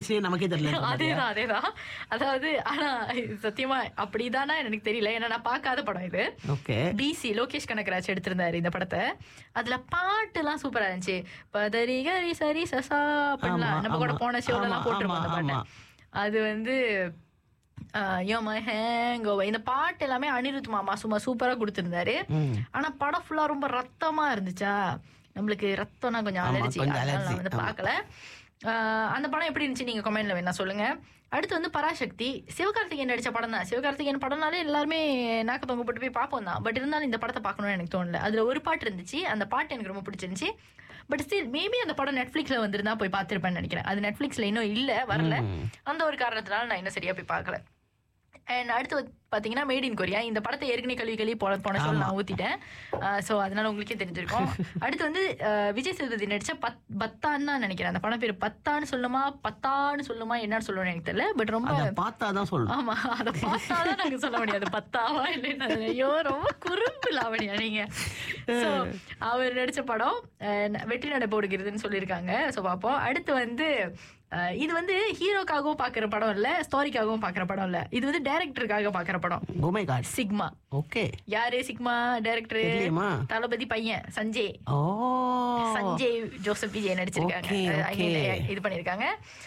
வயசுலயே நமக்கே தெரியல அதேதான் அதேதான் அதாவது ஆனா இது சத்தியமா அப்படிதானா எனக்கு தெரியல ஏன்னா நான் பார்க்காத படம் இது ஓகே டிசி லோகேஷ் கனகராஜ் எடுத்திருந்தாரு இந்த படத்தை அதுல பாட்டு எல்லாம் சூப்பரா இருந்துச்சு பதரி கரி சரி சசா பண்ணலாம் ஆமா, நம்ம கூட ஆமா. போன ஷோல எல்லாம் ஆமா, போட்டிருப்போம் அந்த ஆமா, பாட்டு அது வந்து யோம ஹேங்கோவா இந்த பாட்டு எல்லாமே அனிருத் மாமா சும்மா சூப்பரா கொடுத்திருந்தாரு ம். ஆனா படம் ஃபுல்லா ரொம்ப ரத்தமா இருந்துச்சா நம்மளுக்கு ரத்தம்னா கொஞ்சம் ஆமா, அலர்ஜி கொஞ்சம் அதனால allergy. நான் வந்து ஆமா. பார்க்கல ஆஹ் அந்த படம் எப்படி இருந்துச்சு நீங்க கமெண்ட்ல வேணா சொல்லுங்க அடுத்து வந்து பராசக்தி சிவகார்த்திகேயன் நடிச்ச படம் தான் சிவகார்த்திகேயன் படம்னாலே எல்லாருமே நாக்க தொங்க போட்டு போய் பார்ப்போம் தான் பட் இருந்தாலும் இந்த படத்தை பார்க்கணும்னு எனக்கு தோணல அதுல ஒரு பாட்டு இருந்துச்சு அந்த பாட்டு எனக்கு ரொம்ப பிடிச்சிருந்துச்சு பட் ஸ்டில் மேபி அந்த படம் நெட்ஃபிளிக்ஸ்ல வந்திருந்தா போய் பார்த்திருப்பேன்னு நினைக்கிறேன் அது நெட்ஃபிளிக்ஸ்ல இன்னும் இல்ல வரல அந்த ஒரு காரணத்தினால நான் இன்னும் சரியா போய் பார்க்கல அண்ட் அடுத்து வந்து பாத்தீங்கன்னா மேட் இன் கொரியா இந்த படத்தை ஏற்கனவே கழுவி கழுவி போன போன சொல்ல நான் ஊத்திட்டேன் சோ அதனால உங்களுக்கே தெரிஞ்சிருக்கும் அடுத்து வந்து அஹ், விஜய் சேதுபதி நடிச்ச பத் பத்தான்னு தான் நினைக்கிறேன் அந்த படம் பேர் பத்தான்னு சொல்லுமா பத்தான்னு சொல்லுமா என்னன்னு சொல்லணும்னு எனக்கு தெரியல பட் ரொம்ப அத பார்த்தா தான் சொல்லணும் ஆமா அத பார்த்தாதான் நாங்க சொல்ல முடியாது பத்தாவா இல்லைன்னு ஐயோ ரொம்ப குறும்பு லாவணியா நீங்க சோ அவர் நடிச்ச படம் அஹ், வெற்றி நடை போடுகிறதுன்னு சொல்லியிருக்காங்க சோ பாப்போம் அடுத்து வந்து அஹ், இது வந்து ஹீரோக்காகவும் பாக்குற படம் இல்ல ஸ்டோரிக்காகவும் பாக்குற படம் இல்ல இது வந்து டைரக்டருக்காக பாக்குற படம் கோமை காட் சிக்மா ஓகே யாரு சிக்மா டைரக்டர் தெரியலையேம்மா. தளபதி பையன் சஞ்சய் ஓ சஞ்சய் ஜோசப் விஜய் நடிச்சிருக்காங்க Okay, I mean, okay. இது பண்ணிருக்காங்க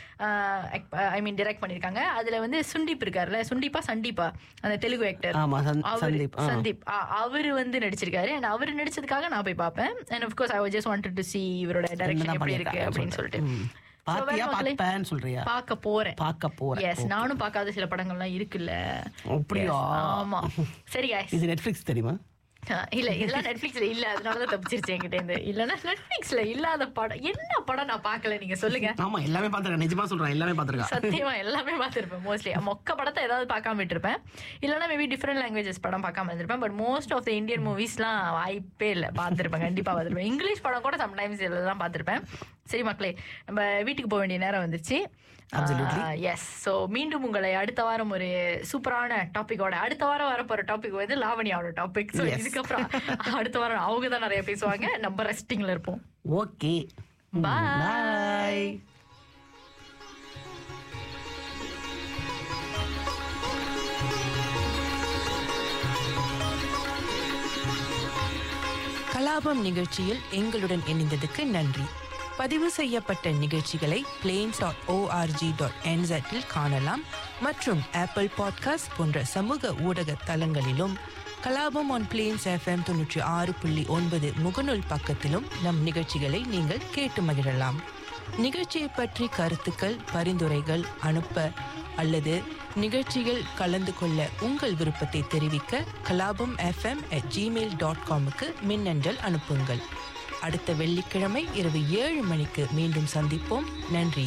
ஐ மீன் டைரக்ட் பண்ணிருக்காங்க அதுல வந்து சுண்டீப் இருக்காருல்ல சுண்டீப்பா சண்டீப்பா அந்த தெலுங்கு ஆக்டர் ஆமா சந்த்- அவர் சந்தீப் ஆ. சந்தீப் ஆ, அவரு வந்து நடிச்சிருக்காரு and அவர் நடிச்சதுக்காக நான் போய் பார்ப்பேன் and of course I just wanted to see இவரோட டைரக்ஷன் என்னதான் எப்படி இருக்கு பண்ணிருக்காங்க அப்படின்னு சொல்லிட்டு ம். So, பாத்தியா வேற மக்களே, பார்ப்பேன்னு சொல்றியா பார்க்க போறேன் பார்க்க போறேன் எஸ் நானும் பார்க்காத சில படங்கள்லாம் இருக்குல்ல அப்படியா? Yes, ஆமா சரி guys இது நெட்ஃபிளிக்ஸ் தெரியுமா ஆஹ் இல்ல இதெல்லாம் நெட்ஃபிளிக்ஸ்ல இல்ல அதனாலதான் தப்பிச்சிருச்சு என்கிட்ட இருந்து இல்லன்னா நெட்ஃபிளிக்ஸ்ல இல்லாத படம் என்ன படம் நான் பார்க்கல நீங்க சொல்லுங்க ஆமா எல்லாமே பாத்துருக்கேன் நிஜமா சொல்றேன் எல்லாமே பாத்துருக்கேன் சத்தியமா எல்லாமே பார்த்திருப்பேன் மோஸ்ட்லி மொக்க படத்தை ஏதாவது பார்க்காம விட்டுருப்பேன் இல்லைன்னா மேபி டிஃப்ரெண்ட் லாங்குவேஜஸ் படம் பார்க்காம இருந்திருப்பேன் but most of the Indian மூவிஸ்லாம் வாய்ப்பே இல்லை பார்த்திருப்பேன் கண்டிப்பா பார்த்திருப்பேன் இங்கிலீஷ் படம் கூட சம்டைம்ஸ் இதெல்லாம் பார்த்திருப்பேன் சரி மக்களே நம்ம வீட்டுக்கு போக வேண்டிய நேரம் வந்துருச்சு எஸ் ஸோ மீண்டும் உங்களை அடுத்த வாரம் ஒரு சூப்பரான டாபிக்கோட அடுத்த வாரம் வரப்போற டாபிக் வந்து லாவணியாவோட டாபிக் ஸோ Yes. இதுக்கப்புறம் அடுத்த வாரம் அவங்க தான் நிறைய பேசுவாங்க நம்ம ரெஸ்டிங்ல இருப்போம் ஓகே Bye. பாய் கலாபம் நிகழ்ச்சியில் எங்களுடன் இணைந்ததுக்கு நன்றி பதிவு செய்யப்பட்ட நிகழ்ச்சிகளை பிளேன்ஸ் டாட் ஓஆர்ஜி டாட் என்செட்டில் காணலாம் மற்றும் ஆப்பிள் பாட்காஸ்ட் போன்ற சமூக ஊடக தளங்களிலும் கலாபம் ஆன் பிளேன்ஸ் எஃப்எம் தொண்ணூற்றி ஆறு புள்ளி ஒன்பது முகநூல் பக்கத்திலும் நம் நிகழ்ச்சிகளை நீங்கள் கேட்டு மகிழலாம் நிகழ்ச்சியை பற்றி கருத்துக்கள் பரிந்துரைகள் அனுப்ப அல்லது நிகழ்ச்சியில் கலந்து கொள்ள உங்கள் விருப்பத்தை தெரிவிக்க Kalabam FM at Gmail dot காமுக்கு மின்னஞ்சல் அனுப்புங்கள் அடுத்த வெள்ளிக்கிழமை இரவு ஏழு மணிக்கு மீண்டும் சந்திப்போம் நன்றி